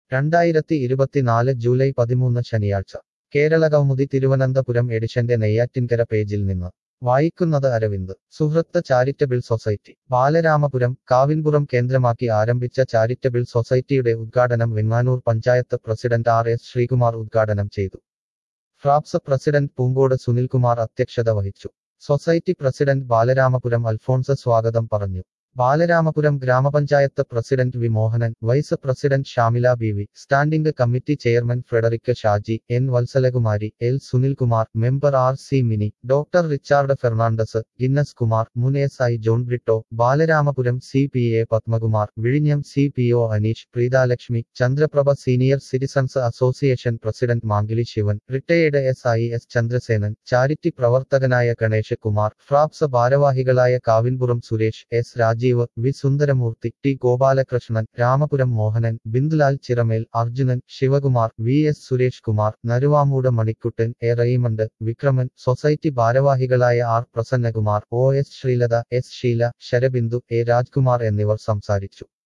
രണ്ടായിരത്തി ഇരുപത്തിനാല് ജൂലൈ പതിമൂന്ന് ശനിയാഴ്ച കേരള കൗമുദി തിരുവനന്തപുരം എഡിഷന്റെ നെയ്യാറ്റിൻകര പേജിൽ നിന്ന് വായിക്കുന്നത് അരവിന്ദ് സുഹൃത്ത് ചാരിറ്റബിൾ സൊസൈറ്റി ബാലരാമപുരം കാവിൻപുറം കേന്ദ്രമാക്കി ആരംഭിച്ച ചാരിറ്റബിൾ സൊസൈറ്റിയുടെ ഉദ്ഘാടനം Venganoor panchayat president R S Sreekumar ഉദ്ഘാടനം ചെയ്തു ഫ്രാപ്സ് പ്രസിഡന്റ് പൂങ്കോട് സുനിൽകുമാർ അധ്യക്ഷത വഹിച്ചു സൊസൈറ്റി പ്രസിഡന്റ് ബാലരാമപുരം അൽഫോൺസ് സ്വാഗതം പറഞ്ഞു ബാലരാമപുരം ഗ്രാമപഞ്ചായത്ത് president V Mohanan vice president Shamila B V standing committee chairman Frederick Shaji N Vatsalakumari L Sunilkumar member R C Mini doctor Richard Fernandez Guinness Kumar മുൻ S I John Britto Balaramapuram C P A Padmakumar വിഴിഞ്ഞം C P O Aneesh Preethalakshmi Chandraprabha senior citizens association president Mankili Sivan retired S I S Chandrasenan charity പ്രവർത്തകനായ Ganesh Kumar FRAPS ഭാരവാഹികളായ Kavinpuram Suresh S Rajeev V Sundaramurthy T Gopalakrishnan Ramapuram Mohanan Bindulal Chiramel Arjunan Sivakumar V S Suresh Kumar Naruvamoodu Manikuttan A Raymond Vikraman society ഭാരവാഹികളായ R Prasannakumar O S Sreelatha S Sheela Sarabindu A Rajkumar എന്നിവർ സംസാരിച്ചു